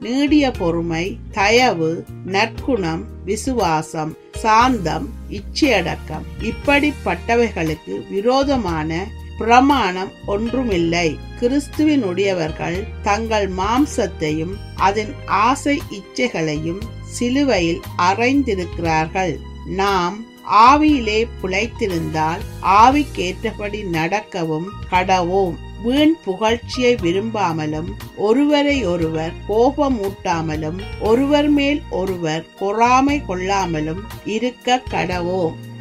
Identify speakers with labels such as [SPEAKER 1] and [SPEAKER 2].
[SPEAKER 1] நீடிய பொறுமை தயவு நற்குணம் விசுவாசம் சாந்தம் இச்சையடக்கம் இப்படிப்பட்டவைகளுக்கு விரோதமான பிரமாணம் ஒன்றுமில்லை கிறிஸ்துவினுடையவர்கள் தங்கள் மாம்சத்தையும் அதன் ஆசை இச்சைகளையும் சிலுவையில் அறைந்திருக்கிறார்கள் நாம் ஆவியிலே பிழைத்திருந்தால் ஆவிக்கேற்றபடி நடக்கவும் கடவோம் வீண் புகழ்ச்சியை விரும்பாமலும் ஒருவரை ஒருவர் கோபமூட்டாமலும் ஒருவர் மேல் ஒருவர் பொறாமை கொள்ளாமலும் இருக்க கடவோம்